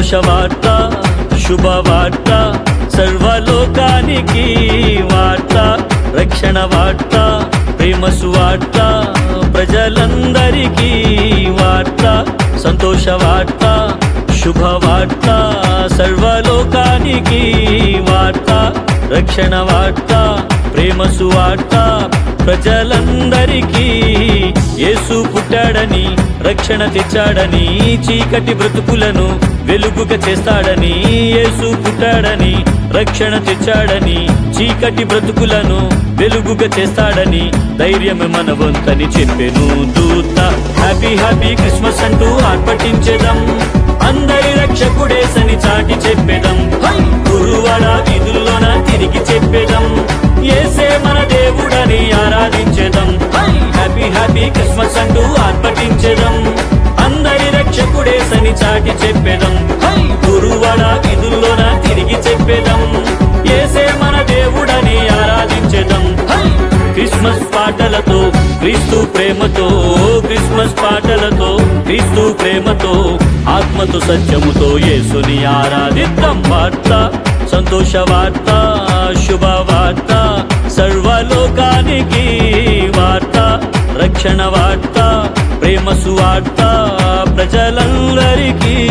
సంతోషవార్త శుభవార్త సర్వలోకానికి వార్త రక్షణ వార్త ప్రేమ సువార్త ప్రజలందరికీ వార్త సంతోషవార్త శుభవార్త సర్వలోకానికి వార్త రక్షణ వార్త ప్రేమ సువార్త ప్రజలందరికీ యేసు పుట్టాడని రక్షణ తెచ్చాడని చీకటి బ్రతుకులను వెలుగుగా చేస్తాడని యేసు పుట్టాడని రక్షణ తెచ్చాడని చీకటి బ్రతుకులను వెలుగుగా చేస్తాడని ధైర్యమే మన వంతని చెప్పెను దూత హ్యాపీ హ్యాపీ క్రిస్మస్ అంటూ ఆర్పటించేదం అందరి రక్షకుడేసని చాటి చెప్పేదం హై! గురువాడ వీధుల్లోన తిరిగి చెప్పేదం ఏసే మన దేవుడని ఆరాధించేదం హై! హ్యాపీ హ్యాపీ క్రిస్మస్ అంటూ ఆర్పటించేదం అందరి రక్షకుడేసని చాటి చెప్పేదం హై! గురువాడ వీధుల్లోన తిరిగి చెప్పేదం ఏసే మన దేవుడని ఆరాధించేదం హై! క్రిస్మస్ పాటలతో క్రీస్తు ప్రేమతో క్రిస్మస్ పాటలతో క్రీస్తు ప్రేమతో ఆత్మతో సత్యముతో యేసుని ఆరాధిద్దాం వార్త సంతోష వార్త శుభవార్త సర్వలోకానికి వార్త రక్షణ వార్త ప్రేమ సువార్త ప్రజలందరికీ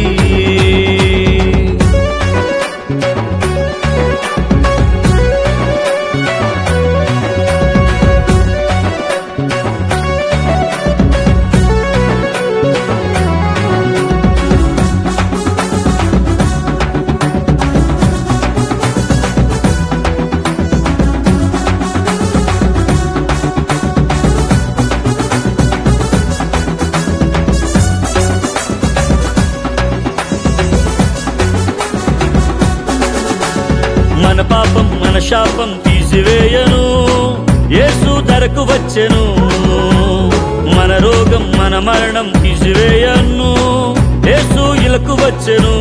మన పాపం మన శాపం తీసివేయను యేసు ధరకు వచ్చెను మన రోగం మన మరణం తీసివేయను యేసు ఇలకు వచ్చెను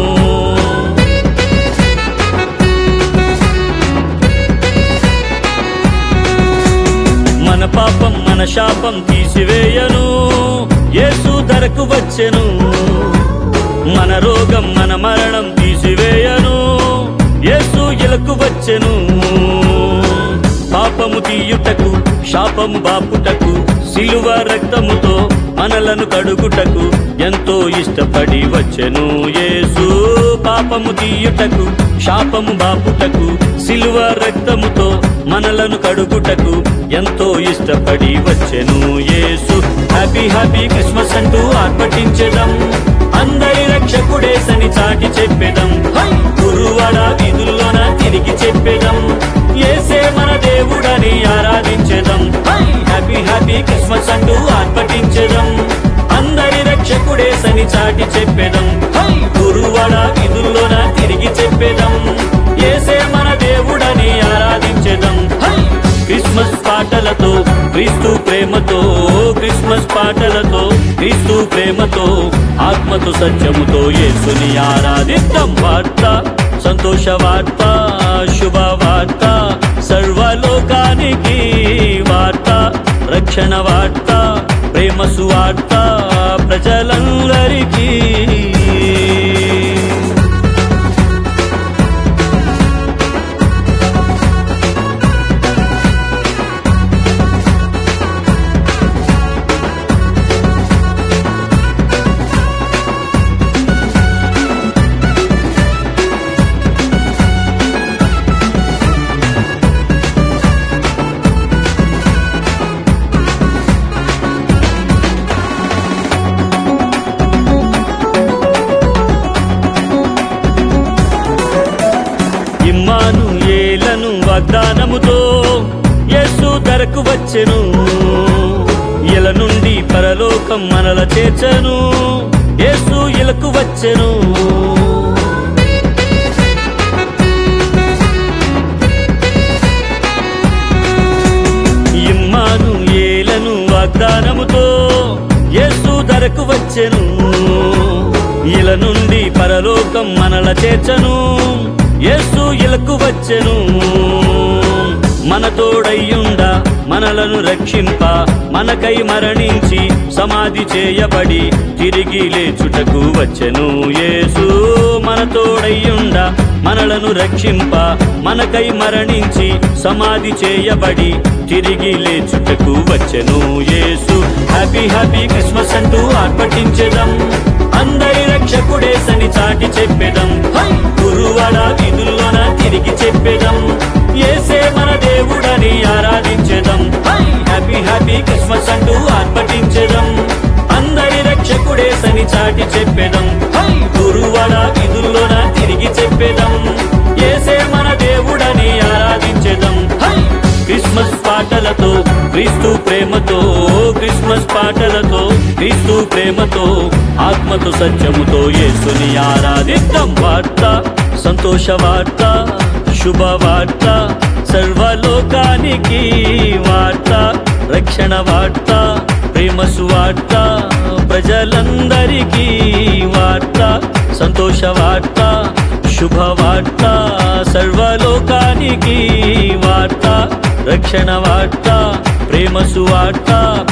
మన పాపం మన శాపం తీసివేయను యేసు ధరకు వచ్చెను మన రోగం మన మరణం తీసివేయను యేసు ఎలకు వచ్చెను పాపము తీయుటకు శాపము బాపుటకు సిలువ రక్తముతో మనలను కడుగుటకు ఎంతో ఇష్టపడి వచ్చెను యేసు పాపము తీయుటకు శాపము బాపుటకు సిలువ రక్తముతో మనలను కడుగుటకు ఎంతో ఇష్టపడి వచ్చెను యేసు హ్యాపీ హ్యాపీ క్రిస్మస్ అంటూ ఆర్పటించెదం అందరి రక్షకుడేసని చాటి చెప్పేదం హై! గురువాడ వీధుల్లోన తిరిగి చెప్పేదం ఏసే మన దేవుడని ఆరాధించేదం హై! హ్యాపీ హ్యాపీ క్రిస్మస్ అంటూ ఆర్పటించేదం అందరి రక్షకుడేసని చాటి చెప్పేదం హై! గురువాడ వీధుల్లోన తిరిగి చెప్పేదం ఏసే మన దేవుడని ఆరాధించేదం హై! క్రిస్మస్ పాటలతో క్రీస్తు ప్రేమతో క్రిస్మస్ పాటలతో క్రీస్తు ప్రేమతో ఆత్మతో సత్యముతో యేసుని ఆరాధిద్దాం వార్త సంతోష వార్త శుభవార్త సర్వలోకానికి వార్త రక్షణ వార్త ప్రేమ సువార్త ప్రజలందరికీ ఇమ్మాను ఏలను వాగ్దానముతో యేసు ధరకు వచ్చెను ఇల నుండి పరలోకం మనల చేర్చను యేసు ఇలకు వచ్చెను ఇమ్మాను ఏలను వాగ్దానముతో యేసు ధరకు వచ్చెను ఇల నుండి పరలోకం మనల చేర్చను యేసు ఇలకు వచ్చెను మన తోడయ్యుండా మనలను రక్షింప మనకై మరణించి సమాధి చేయబడి తిరిగి లేచుటకు వచ్చెను యేసు మన తోడయ్యుండ మనలను రక్షింప మనకై మరణించి సమాధి చేయబడి తిరిగి లేచుటకు వచ్చెను యేసు హ్యాపీ హ్యాపీ క్రిస్మస్ అంటూ ఆర్పటించెదం అందరి రక్షకుడేసని చాటి చెప్పెదం గురువడ విధుల్లోన తిరిగి చెప్పెదం ఏసే మన దేవుడని ఆరాధించెదం హ్యాపీ హ్యాపీ క్రిస్మస్ అంటూ ఆర్పటించెదం అందరి రక్షకుడేసని చాటి చెప్పెదం గురువడ విధుల్లోన తిరిగి చెప్పెదం ఏసే మన దేవుడని ఆరాధించెదం క్రిస్మస్ పాటలతో క్రీస్తు ప్రేమతో క్రిస్మస్ పాటలతో క్రీస్తు ప్రేమతో ఆత్మతో సత్యముతో యేసుని ఆరాధిద్దాం వార్త సంతోష వార్త శుభ వార్త సర్వలోకానికి వార్త రక్షణ వార్త ప్రేమ సువార్త ప్రజలందరికీ వార్త సంతోష వార్త శుభవార్త సర్వలోకానికి వార్త రక్షణ వార్త ప్రేమ సువార్త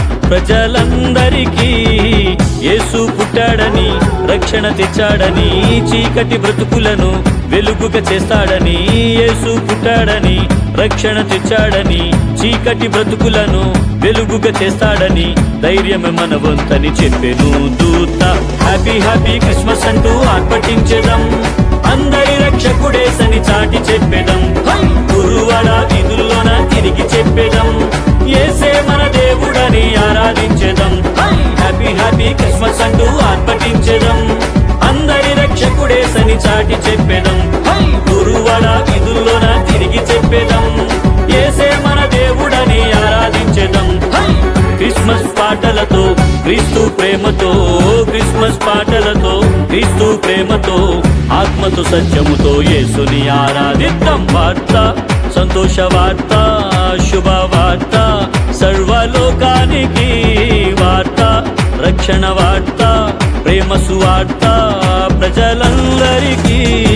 ప్రజలందరికీ యేసు పుట్టాడని రక్షణ తెచ్చాడని చీకటి బ్రతుకులను వెలుగుగా చేస్తాడని యేసు పుట్టాడని రక్షణ తెచ్చాడని చీకటి బ్రతుకులను వెలుగుగా చేస్తాడని ధైర్యమే మన వంతని చెప్పెను దూత హ్యాపీ హ్యాపీ క్రిస్మస్ అంటూ ఆర్పటించెదం అందరి రక్షకుడేసని చాటి చెప్పెదం గురువడ విధుల్లోన తిరిగి చెప్పెదం ఏసే మన దేవుడని ఆరాధించెదం హ్యాపీ హ్యాపీ క్రిస్మస్ అంటూ ఆర్పటించెదం అందరి రక్షకుడేసని చాటి చెప్పెదం గురువడ విధుల్లోన తిరిగి చెప్పెదం ఏసే మన దేవుడని ఆరాధించెదం క్రిస్మస్ పాటలతో క్రీస్తు ప్రేమతో క్రిస్మస్ పాటలతో క్రీస్తు ప్రేమతో ఆత్మతో సత్యముతో యేసుని ఆరాధిద్దాం వార్త సంతోష వార్త శుభ వార్త సర్వలోకానికి వార్త రక్షణ వార్త ప్రేమ సువార్త ప్రజలందరికీ